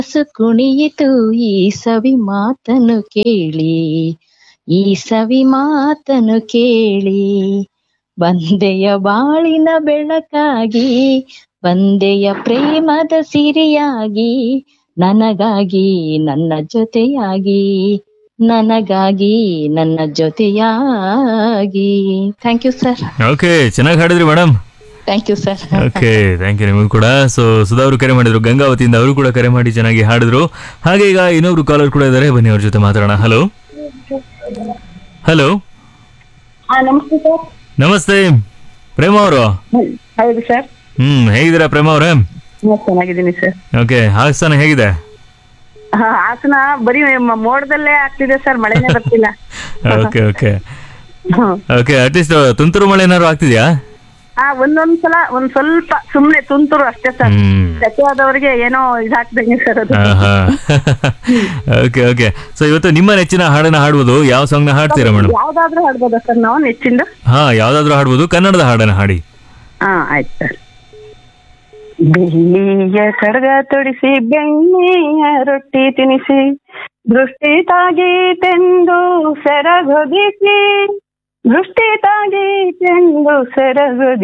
ಮನಸ್ಸು ಕುಣಿಯಿತು ಈ ಸವಿ ಮಾತನು ಕೇಳಿ ಈ ಸವಿ ಮಾತನು ಕೇಳಿ ಬಂದೆಯ ಬಾಳಿನ ಬೆಳಕಾಗಿ ಬಂದೆಯ ಪ್ರೇಮದ ಸಿರಿಯಾಗಿ ನನಗಾಗಿ ನನ್ನ ಜೊತೆಯಾಗಿ ನನಗಾಗಿ ನನ್ನ ಜೊತೆಯಾಗಿ ಥ್ಯಾಂಕ್ ಯು ಸರ್ ಓಕೆ ಚೆನ್ನಾಗಿ ಹಾಡಿದ್ರಿ madam thank you sir okay thank you ನಿಮಗೂ ಕೂಡ ಸೊ ಸುಧಾ ಅವರು ಕರೆ ಮಾಡಿದ್ರು ಗಂಗಾವತಿಯಿಂದ ಅವರು ಕೂಡ ಕರೆ ಮಾಡಿ ಚೆನ್ನಾಗಿ ಹಾಡಿದ್ರು ಹಾಗೆ ಈಗ ಇನ್ನೊಬ್ರು ಕಾಲರ್ ಕೂಡ ಇದ್ದಾರೆ ಬನ್ನಿ ಅವ್ರ ಜೊತೆ ಮಾತಾಡೋಣ ಹಲೋ ಹಲೋ ಹಾ ನಮಸ್ತೆ ಸರ್ ನಮಸ್ತೆ ಪ್ರೇಮ ಅವರು ಹೌದು ಸರ್ ಹ್ಮ್ ಹೇಗಿದ್ದೀರಾ ಪ್ರೇಮ ಅವರೇ ಹಾ, ಚೆನ್ನಾಗಿದ್ದೀನಿ ಸರ್ ಓಕೆ ಹಾಸನ ಹೇಗಿದೆ ಹಾ, ಹಾಸನ ಬರೀ ಮ- ಮೋಡದಲ್ಲೇ ಆಗ್ತಿದೆ ಸರ್ ಮಳೆನೇ ಬರ್ತಿಲ್ಲ okay okay hmm. Okay at least ತುಂತುರು ಮಳೆ ಏನಾದ್ರು ಆಗ್ತಿದ್ಯಾ ಹಾ ಒಂದೊಂದ್ ಸಲ ಒಂದ್ ಸ್ವಲ್ಪ ಸುಮ್ನೆ ತುಂತುರು ಅಷ್ಟೇ ಸರ್ ಹ್ಮ್ ಸೆಕೆ ಆದವ್ರಿಗೆ ಏನೋ ಇದಾಗ್ದಂಗೆ ಸರ್ ಅದು ಓಕೆ ಓಕೆ ಸೊ ಇವತ್ತು ನಿಮ್ಮ ನೆಚ್ಚಿನ ಹಾಡನ್ನ ಹಾಡ್ಬೋದು ಯಾವ ಸಾಂಗ್ ನ ಹಾಡ್ತೀರಾ ಮೇಡಮ್ ಯಾವ್ದಾದ್ರೂ ಹಾಡ್ಬೋದಾ ಸರ್ ನಾವು ನೆಚ್ಚಿಂದ ಹಾ ಯಾವ್ದಾದ್ರು ಹಾಡ್ಬೋದು ಕನ್ನಡದ ಹಾಡನ್ನ ಹಾಡಿ ಹಾ ಆಯ್ತು ಸರ್ ಬೆಳ್ಳಿಯ ಕಡಗ ತೊಡಿಸಿ ಬೆಣ್ಣೆಯ ರೊಟ್ಟಿ ತಿನಿಸಿ ದೃಷ್ಟಿ ತಾಗೀತೆಂದು ಸೆರಗೊದಿಸಿ ದೃಷ್ಟಿ ತಾಗೀತೆಂದು ಸೆರಗೊದಿ